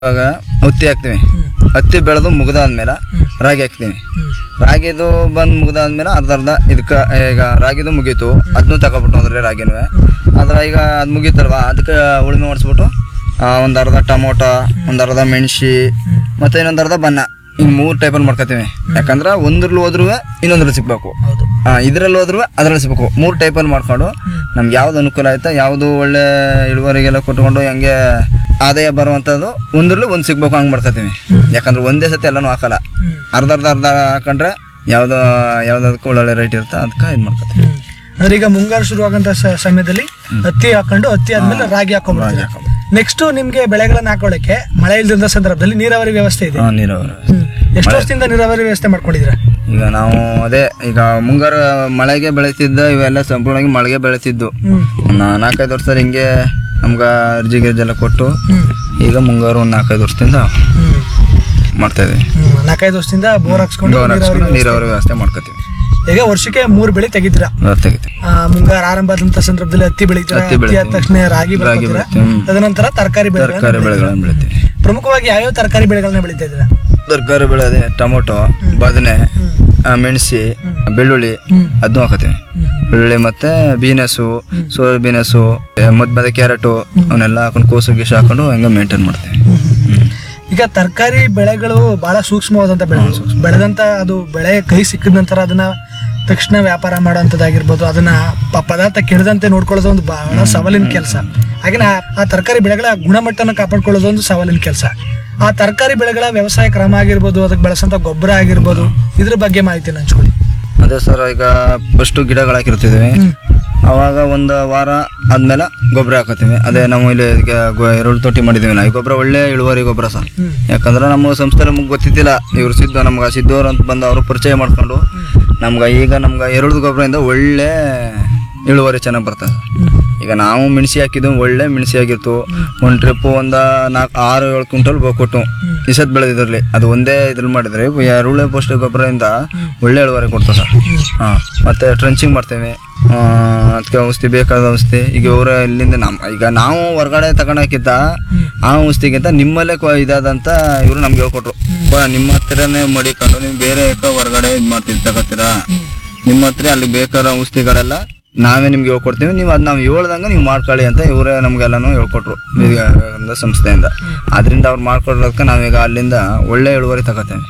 ಇವಾಗ ಹತ್ತಿ ಹಾಕ್ತೀವಿ ಹತ್ತಿ ಬೆಳೆದು ಮುಗ್ದಾದ್ಮೇಲೆ ರಾಗಿ ಹಾಕ್ತೀವಿ ರಾಗಿದು ಬಂದು ಮುಗ್ದಾದ್ಮೇಲೆ ಅರ್ಧ ಅರ್ಧ ಇದಕ್ಕೆ ಈಗ ರಾಗಿದು ಮುಗೀತು ಅದನ್ನು ತಗೊಬಿಟ್ಟು ಅಂದ್ರೆ ರಾಗಿನೂ ಅದ್ರ ಈಗ ಅದು ಮುಗೀತಲ್ವಾ ಅದಕ್ಕೆ ಉಳುಮೆ ಮಾಡಿಸ್ಬಿಟ್ಟು ಒಂದು ಅರ್ಧ ಟೊಮೊಟೊ ಒಂದು ಅರ್ಧ ಮೆಣಸಿ ಮತ್ತೆ ಇನ್ನೊಂದು ಅರ್ಧ ಬನ್ನ ಹಿಂಗೆ ಮೂರು ಟೈಪಲ್ಲಿ ಮಾಡ್ಕೊತೀವಿ ಯಾಕಂದ್ರೆ ಒಂದ್ರಲ್ಲಿ ಹೋದ್ರೂ ಇನ್ನೊಂದ್ರಲ್ಲಿ ಸಿಗ್ಬೇಕು ಹೌದು ಆ, ಇದ್ರಲ್ಲಿ ಹೋದ್ರು ಅದ್ರಲ್ಲಿ ಸಿಗ್ಬೇಕು ಮೂರು ಟೈಪಲ್ಲಿ ಮಾಡ್ಕೊಂಡು ನಮ್ಗೆ ಯಾವ್ದು ಅನುಕೂಲ ಆಯ್ತಾ ಯಾವುದು ಒಳ್ಳೆ ಇಳುವರಿಗೆಲ್ಲ ಕೊಟ್ಕೊಂಡು ಹೆಂಗೆ ಆದಾಯ ಬರುವಂಥದ್ದು ಒಂದ್ರಲ್ಲಿ ಒಂದು ಸಿಗ್ಬೇಕು ಹಂಗೆ ಮಾಡ್ಕೊತೀವಿ ಯಾಕಂದ್ರೆ ಒಂದೇ ಸತಿ ಎಲ್ಲನೂ ಹಾಕಲ್ಲ ಅರ್ಧ ಅರ್ಧ ಅರ್ಧ ಹಾಕೊಂಡ್ರೆ ಯಾವ್ದು ಯಾವ್ದದಕ್ಕೂ ಒಳ್ಳೊಳ್ಳೆ ರೇಟ್ ಇರುತ್ತೆ ಅದಕ್ಕೆ ಇದು ಮಾಡ್ಕೊತೀವಿ ಅಂದ್ರೆ ಈಗ ಮುಂಗಾರು ಶುರುವಾಗಂತ ಸ- ಸಮಯದಲ್ಲಿ ಹತ್ತಿ ಹಾಕೊಂಡು ಹತ್ತಿ ಆದ್ಮೇಲೆ ರಾಗಿ ಹಾಕೊಂಡ್ಬಿಡ್ತೀರಾ ನೆಕ್ಸ್ಟ್ ನಿಮ್ಗೆ ಬೆಳೆಗಳನ್ನ ಹಾಕೊಳ್ಳಕ್ಕೆ ಮಳೆ ಇಲ್ದಿದ್ದ ಸಂದರ್ಭದಲ್ಲಿ ನೀರಾವರಿ ವ್ಯವಸ್ಥೆ ಇದೆ ಹಾಂ ನೀರಾವರಿ ಹ್ಮ್. ಎಷ್ಟು ವರ್ಷದಿಂದ ನೀರಾವರಿ ವ್ಯವಸ್ಥೆ ಮಾಡ್ಕೊಂಡಿದ್ದೀರಾ ಈಗ ನಾವು ಅದೇ ಈಗ ಮುಂಗಾರು ಮಳೆಗೆ ಬೆಳೀತಿದ್ದ ಇವೆಲ್ಲ ಸಂಪೂರ್ಣವಾಗಿ ಮಳೆಗೆ ಬೆಳೀತಿದ್ದು ಹ್ಮ್ ಒಂದು ನಾಲ್ಕೈದು ವರ್ಷ ಹಿಂಗೆ ನಮ್ಗೆ ಅರ್ಜಿ ಗಿರ್ಜೆಲ್ಲ ಕೊಟ್ಟು ಹ್ಮ್ ಈಗ ಮುಂಗಾರು ಒಂದು ನಾಲ್ಕೈದು ವರ್ಷದಿಂದ ಹ್ಮ್ ಮಾಡ್ತಾ ಇದ್ದೀವಿ ಹ್ಮ್. ನಾಲ್ಕೈದು ವರ್ಷದಿಂದ ಬೋರ್ ಹಾಕ್ಸ್ಕೊಂಡು ಬೋರ್ ನೀರಾವರಿ ಹಾಕ್ಸ್ಕೊಂಡು ನೀರಾವರಿ ವ್ಯವಸ್ಥೆ ಮಾಡ್ಕೋತೀವಿ ಈಗ ವರ್ಷಕ್ಕೆ ಮೂರು ಬೆಳೆ ತೆಗಿತೀರಾ ತೆಗಿತೀವಿ ಆ, ಮುಂಗಾರು ಆರಂಭದಂತ ಸಂದರ್ಭದಲ್ಲಿ ಹತ್ತಿ ಬೆಳಿತೀರಾ ಹತ್ತಿ ಹತ್ತಿ ಆದ ಬೆಳಿತೀವಿ. ತಕ್ಷಣ ರಾಗಿ ರಾಗಿ ಬೆಳಿತೀರಾ ಬೆಳಿತೀವಿ. ಹ್ಮ್. ತದನಂತರ ತರಕಾರಿ ಬೆಳೆಗಳನ್ನ ತರಕಾರಿ ಬೆಳೆಗಳನ್ನ ಬೆಳಿತೀವಿ ಪ್ರಮುಖವಾಗಿ ಯಾವ್ಯಾವ ತರಕಾರಿ ಬೆಳೆಗಳನ್ನ ಬೆಳಿತಾ ಇದ್ದೀರಾ ತರಕಾರಿ ಬೆಳೆ ಅದೇ ಟೊಮೊಟೊ ಬದನೆ ಆ, ಮೆಣಸಿ ಬೆಳ್ಳುಳ್ಳಿ ಅದನ್ನು ಹಾಕತ್ತೀವಿ ಬೆಳ್ಳುಳ್ಳಿ ಮತ್ತೆ ಬೀನಸ್ಸು ಸೋಯಾ ಬೀನಸ್ಸು ಮದ್ ಮತ್ತೆ ಕ್ಯಾರೆಟು ಅವನ್ನೆಲ್ಲ ಹಾಕೊಂಡು ಕೋಸು ಗೀಸು ಹಾಕೊಂಡು ಹಂಗೆ ಮೇಂಟೈನ್ ಮಾಡ್ತೀವಿ ಹ್ಮ್. ಈಗ ತರಕಾರಿ ಬೆಳೆಗಳು ಬಹಳ ಸೂಕ್ಷ್ಮವಾದಂತ ಬೆಳೆ ಬೆಳೆದಂತ ಅದು ಬೆಳೆ ಕೈ ಸಿಕ್ಕಿದ ನಂತರ ಅದನ್ನ ತಕ್ಷಣ ವ್ಯಾಪಾರ ಮಾಡೋಂಥದ್ದಾಗಿರ್ಬೋದು ಅದನ್ನ ಪ- ಪದಾರ್ಥ ಕೆಡದಂತೆ ನೋಡ್ಕೊಳ್ಳೋದು ಒಂದು ಬಹಳ ಸವಾಲಿನ ಕೆಲಸ ಹಾಗೆ ಆ ತರಕಾರಿ ಬೆಳೆಗಳ ಗುಣಮಟ್ಟನ ಕಾಪಾಡ್ಕೊಳ್ಳೋದು ಒಂದು ಸವಾಲಿನ ಕೆಲಸ ಆ ತರಕಾರಿ ಬೆಳೆಗಳ ವ್ಯವಸಾಯ ಕ್ರಮ ಆಗಿರ್ಬೋದು ಅದಕ್ಕೆ ಬಳಸಂತ ಗೊಬ್ಬರ ಆಗಿರ್ಬೋದು ಇದ್ರ ಬಗ್ಗೆ ಮಾಹಿತಿ ಹಂಚ್ಕೊಳ್ಳಿ ಅದೇ ಸರ್ ಈಗ ಫಸ್ಟು ಗಿಡಗಳು ಹಾಕಿರ್ತಿದ್ವಿ ಅವಾಗ ಒಂದು ವಾರ ಆದ್ಮೇಲೆ ಗೊಬ್ಬರ ಹಾಕತ್ತೀವಿ ಅದೇ ನಾವು ಇಲ್ಲಿ ಈಗ ಗೊ- ಎರಡು ತೊಟ್ಟಿ ಮಾಡಿದ್ದೀವಿ ನಾವು ಈ ಗೊಬ್ಬರ ಒಳ್ಳೆ ಇಳುವರಿ ಗೊಬ್ಬರ ಸರ್ ಹ್ಮ್. ಯಾಕಂದ್ರೆ ನಮ್ಮ ಸಂಸ್ಥೆ ನಮ್ಗೆ ಗೊತ್ತಿದ್ದಿಲ್ಲ ಇವ್ರು ಸಿದ್ದು ನಮ್ಗೆ ಸಿದ್ದವ್ರು ಅಂತ ಬಂದು ಅವರು ಪರಿಚಯ ಮಾಡ್ಕೊಂಡು ನಮ್ಗೆ ಈಗ ನಮ್ಗೆ ಎರಡು ಗೊಬ್ಬರದಿಂದ ಒಳ್ಳೆ ಇಳುವರಿ ಚೆನ್ನಾಗಿ ಬರ್ತದೆ ಈಗ ನಾವು ಮೆಣಸಿ ಹಾಕಿದ್ದು ಒಳ್ಳೆ ಮೆಣಸಿ ಆಗಿತ್ತು ಒಂದು ಟ್ರಿಪ್ಪು ಒಂದು ನಾಲ್ಕು ಆರು ಏಳು ಕ್ವಿಂಟಲ್ ಬ- ಕೊಟ್ಟು ಈ ಸತ್ ಬೆಳೆದಿದ್ರಲ್ಲಿ ಅದು ಒಂದೇ ಇದ್ರಲ್ಲಿ ಮಾಡಿದ್ರೆ ಎರುಳೆ ಪೌಷ್ಟಿಕ ಗೊಬ್ಬರದಿಂದ ಒಳ್ಳೆ ಇಳುವರಿ ಕೊಡ್ತದೆ ಸರ್ ಹಾಂ ಮತ್ತು ಟ್ರಂಚಿಂಗ್ ಮಾಡ್ತೇವೆ ಅದಕ್ಕೆ ಔಷಧಿ ಬೇಕಾದ ಔಷಧಿ ಈಗ ಇವರು ಇಲ್ಲಿಂದ ನಮ್ಮ ಈಗ ನಾವು ಹೊರಗಡೆ ತಗೊಂಡಕ್ಕಿಂತ ಆ ಔಷಧಿಗಿಂತ ನಿಮ್ಮಲ್ಲೇ ಕ್ವ- ಇದಾದಂತ ಇವರು ನಮ್ಗೆ ಹೇಳ್ಕೊಟ್ರು ಬಾ, ನಿಮ್ಮ ಹತ್ರನೇ ಮಡಿಕೊಂಡು ನೀವು ಬೇರೆ ಯಾಕೆ ಹೊರಗಡೆ ಇದು ಮಾಡ್ತೀರಿ ತಗೋತೀರಾ ನಿಮ್ಮ ಹತ್ರ ಅಲ್ಲಿ ಬೇಕಾದ ಔಷಧಿಗಳೆಲ್ಲ ನಾವೇ ನಿಮ್ಗೆ ಹೇಳ್ಕೊಡ್ತೀವಿ ನೀವು ಅದು ನಾವು ಹೇಳ್ದಂಗೆ ನೀವು ಮಾಡ್ಕೊಳ್ಳಿ ಅಂತ ಇವರೇ ನಮ್ಗೆಲ್ಲನೂ ಹೇಳ್ಕೊಟ್ರು ಈಗ ಒಂದು ಸಂಸ್ಥೆಯಿಂದ ಅದರಿಂದ ಅವ್ರು ಮಾಡ್ಕೊಡೋದಕ್ಕೆ ನಾವೀಗ ಅಲ್ಲಿಂದ ಒಳ್ಳೆ ಇಳುವರಿ ತಗೋತೇವೆ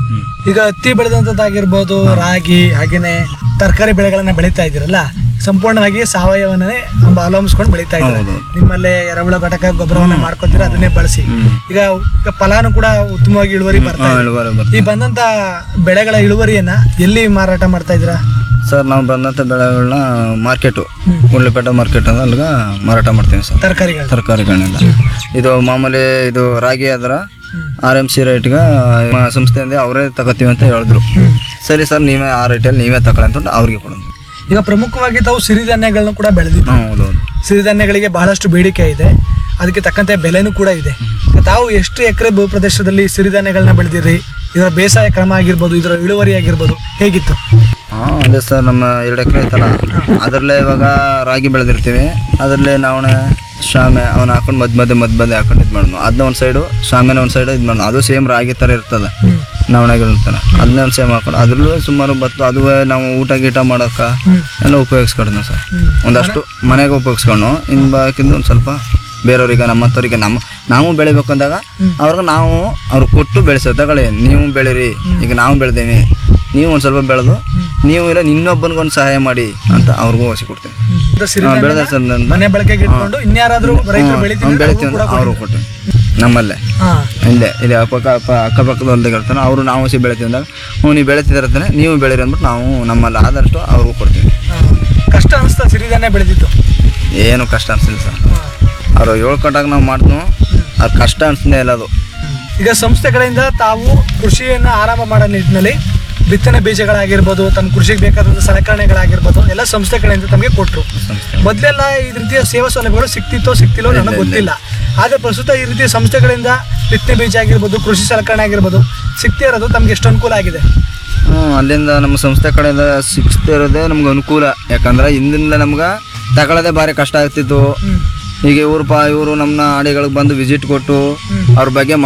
ಈಗ ಹತ್ತಿ ಬೆಳೆದಂಥದ್ದಾಗಿರ್ಬೋದು ರಾಗಿ ಹಾಗೇನೆ ತರಕಾರಿ ಬೆಳೆಗಳನ್ನ ಬೆಳೀತಾ ಇದ್ದೀರಲ್ಲ ಸಂಪೂರ್ಣವಾಗಿ ಸಾವಯವನ್ನೇ ಅವಲಂಬಿಸ್ಕೊಂಡು ಬೆಳೀತಾ ಇದ್ದಾರೆ ಹೌದು. ನಿಮ್ಮಲ್ಲೇ ಎರೆಹುಳ ಘಟಕ ಗೊಬ್ಬರವನ್ನ ಮಾಡ್ಕೊತೀರಾ ಅದನ್ನೇ ಬಳಸಿ ಈಗ ಈಗ ಫಲಾನು ಕೂಡ ಉತ್ತಮವಾಗಿ ಇಳುವರಿ ಬರ್ತಾ ಹಾಂ ಇದೆ ಇಳುವರಿ ಈ ಬರ್ತದೆ ಬಂದಂತ ಬೆಳೆಗಳ ಇಳುವರಿಯನ್ನ ಎಲ್ಲಿ ಮಾರಾಟ ಮಾಡ್ತಾ ಇದ್ದೀರಾ ಸರ್ ನಾವು ಬಂದಂಥ ಬೆಳೆಗಳನ್ನ ಮಾರ್ಕೆಟು ಗುಂಡ್ಲಪೇಟೆ ಮಾರ್ಕೆಟ್ ಅಂದ್ರೆ ಅಲ್ಲಿಗೆ ಮಾರಾಟ ಮಾಡ್ತೀವಿ ಸರ್ ತರಕಾರಿಗಳು ತರಕಾರಿಗಳನ್ನೆಲ್ಲ ಇದು ಮಾಮೂಲಿ ಇದು ರಾಗಿ ಆದ್ರ ಆರ್ ಎಮ್ ಸಿ ರೇಟ್ಗೆ ಸಂಸ್ಥೆಯಿಂದ ಅವರೇ ತಗೋತೀವಿ ಅಂತ ಹೇಳಿದ್ರು ಸರಿ ಸರ್ ನೀವೇ ಆ ರೇಟಲ್ಲಿ ನೀವೇ ತಗೊಳ್ಳಿ ಅಂತ ಅವ್ರಿಗೆ ಕೊಡೋದು ಈಗ ಪ್ರಮುಖವಾಗಿ ತಾವು ಸಿರಿಧಾನ್ಯಗಳನ್ನು ಕೂಡ ಬೆಳೆದಿದ್ದು ಹಾಂ ಹೌದು ಹೌದು ಸಿರಿಧಾನ್ಯಗಳಿಗೆ ಬಹಳಷ್ಟು ಬೇಡಿಕೆ ಇದೆ ಅದಕ್ಕೆ ತಕ್ಕಂತೆ ಬೆಲೆನೂ ಕೂಡ ಇದೆ ತಾವು ಎಷ್ಟು ಎಕರೆ ಭೂ ಪ್ರದೇಶದಲ್ಲಿ ಸಿರಿಧಾನ್ಯಗಳನ್ನ ಬೆಳೆದಿರಿ ಇದರ ಬೇಸಾಯ ಕ್ರಮ ಆಗಿರ್ಬೋದು ಇದರ ಇಳುವರಿ ಆಗಿರ್ಬೋದು ಹೇಗಿತ್ತು ಹಾಂ ಅದೇ ಸರ್ ನಮ್ಮ ಎರಡು ಎಕರೆ ಐತಲ್ಲ ಅದರಲ್ಲೇ ಇವಾಗ ರಾಗಿ ಬೆಳೆದಿರ್ತೀವಿ ಅದರಲ್ಲೇ ನಾವೇ ಶಾಮೆ ಅವನ್ನ ಹಾಕೊಂಡು ಮದ್ ಮಧ್ಯೆ ಮದ್ ಮಧ್ಯೆ ಹಾಕೊಂಡು ಇದು ಮಾಡೋದು ಅದನ್ನ ಒಂದು ಸೈಡು ಶಾಮೆನ ಒಂದು ಸೈಡು ಇದು ಮಾಡೋದು ಅದು ಸೇಮ್ ರಾಗಿ ಥರ ಇರ್ತದೆ ನವಣೆಗಳಿರ್ತಾನೆ ಅದನ್ನೇ ಒಂದು ಸೇಮ್ ಹಾಕೊಂಡು ಅದ್ರಲ್ಲೂ ಸುಮಾರು ಬತ್ತು ಅದುವೇ ನಾವು ಊಟ ಗೀಟ ಮಾಡೋಕೆ ಎಲ್ಲ ಉಪಯೋಗಿಸ್ಕೊಡ್ದು ಸರ್ ಒಂದಷ್ಟು ಮನೆಗೆ ಉಪಯೋಗಿಸ್ಕೊಂಡು ಇನ್ನು ಬಾಕಿಂದು ಒಂದು ಸ್ವಲ್ಪ ಬೇರೆಯವ್ರಿಗೆ ನಮ್ಮಂಥವ್ರಿಗೆ ನಮ್ಮ ನಾವು ಬೆಳಿಬೇಕು ಅಂದಾಗ ಅವ್ರಿಗೆ ನಾವು ಅವ್ರು ಕೊಟ್ಟು ಬೆಳೆಸೋ ತಗೊಳ್ಳಿ ನೀವು ಬೆಳೀರಿ ಈಗ ನಾವು ಬೆಳೆದೇವಿ ನೀವು ಒಂದು ಸ್ವಲ್ಪ ಬೆಳೆದು ನೀವು ಇಲ್ಲ ಇನ್ನೊಬ್ಬನಿಗೊಂದು ಸಹಾಯ ಮಾಡಿ ಅಂತ ಅವ್ರಿಗೂ ಹೊಸಿ ಕೊಡ್ತೇವೆ ಇದು ಸಿರಿಧಾನ್ಯ ಬೆಳೆದ ಸರ್ ನನ್ನ ಮನೆ ಬಳಕೆಗೆ ಇಟ್ಕೊಂಡು ಇನ್ಯಾರಾದ್ರೂ ರೈತರು ಬೆಳಿತೀನಿ ಅಂದ್ರೆ ಬೆಳಿತೀವಿ ಅವ್ರಿಗೂ ಅಂತ ಕೂಡ ಅವರು ಕೊಟ್ಟು ನಮ್ಮಲ್ಲೇ ಹಾ ಇಲ್ಲೇ ಇಲ್ಲಿ ಅಕ್ಕಪಕ್ಕ ಅಕ್ಕ- ಅಕ್ಕಪಕ್ಕದ ಹೊಲ್ದಾಗ ಇರ್ತಾನೆ ಅವರು ನಾವು ಹಸಿ ಬೆಳಿತೀವಿ ಅಂದಾಗ ಹ್ಞೂ ನೀವು ಬೆಳಿತಿದಾರಂತಾನೆ ನೀವು ಬೆಳೀರಿ ಅಂದ್ಬಿಟ್ಟು ನಾವು ನಮ್ಮಲ್ಲಿ ಆದಷ್ಟು ಅವ್ರಿಗೂ ಕೊಡ್ತೀವಿ ಹಾ. ಕಷ್ಟ ಅನಿಸ್ತಾ ಸಿರಿಧಾನ್ಯ ಬೆಳೆದಿತ್ತು ಏನು ಕಷ್ಟ ಅನ್ಸಿಲ್ಲ ಸರ್ ಅವ್ರು ಹೇಳ್ಕೊಟ್ಟಾಗ ನಾವು ಮಾಡ್ತೀವಿ ಅದು ಕಷ್ಟ ಅನ್ಸದೇ ಇಲ್ಲ ಅದು ಈಗ ಸಂಸ್ಥೆ ಕಡೆಯಿಂದ ತಾವು ಕೃಷಿಯನ್ನು ಆರಂಭ ಮಾಡೋ ನಿಟ್ಟಿನಲ್ಲಿ ಬಿತ್ತನೆ ಬೀಜಗಳಾಗಿರ್ಬೋದು ತಮ್ಮ ಕೃಷಿಗೆ ಬೇಕಾದಂಥ ಸಲಕರಣೆಗಳಾಗಿರ್ಬೋದು ಎಲ್ಲ ಸಂಸ್ಥೆ ಕಡೆಯಿಂದ ತಮಗೆ ಕೊಟ್ಟರು ಮೊದಲೆಲ್ಲ ಈ ರೀತಿಯ ಸೇವಾ ಸೌಲಭ್ಯಗಳು ಸಿಕ್ತಿತ್ತೋ ಸಿಕ್ತಿಲ್ಲೋ ನನಗೆ ಗೊತ್ತಿಲ್ಲ ಆದರೆ ಪ್ರಸ್ತುತ ಈ ರೀತಿಯ ಸಂಸ್ಥೆಗಳಿಂದ ಬಿತ್ತನೆ ಬೀಜ ಆಗಿರ್ಬೋದು ಕೃಷಿ ಸಲಕರಣೆ ಆಗಿರ್ಬೋದು ಸಿಗ್ತಾ ಇರೋದು ತಮ್ಗೆ ಎಷ್ಟು ಅನುಕೂಲ ಆಗಿದೆ ಹ್ಞೂ ಅಲ್ಲಿಂದ ನಮ್ಮ ಸಂಸ್ಥೆ ಕಡೆಯಿಂದ ಸಿಕ್ಸ್ತಾ ಇರೋದೇ ನಮ್ಗೆ ಅನುಕೂಲ ಯಾಕಂದ್ರೆ ಹಿಂದಿನಿಂದ ನಮ್ಗೆ ತಗೊಳ್ಳೋದೇ ಭಾರಿ ಕಷ್ಟ ಆಗ್ತಿತ್ತು ಈಗ ಇವ್ರು ಪಾ ಇವರು ನಮ್ಮ ಆಡಿಗಳಿಗೆ ಬಂದು ವಿಸಿಟ್ ಕೊಟ್ಟು ಅವ್ರ ಬಗ್ಗೆ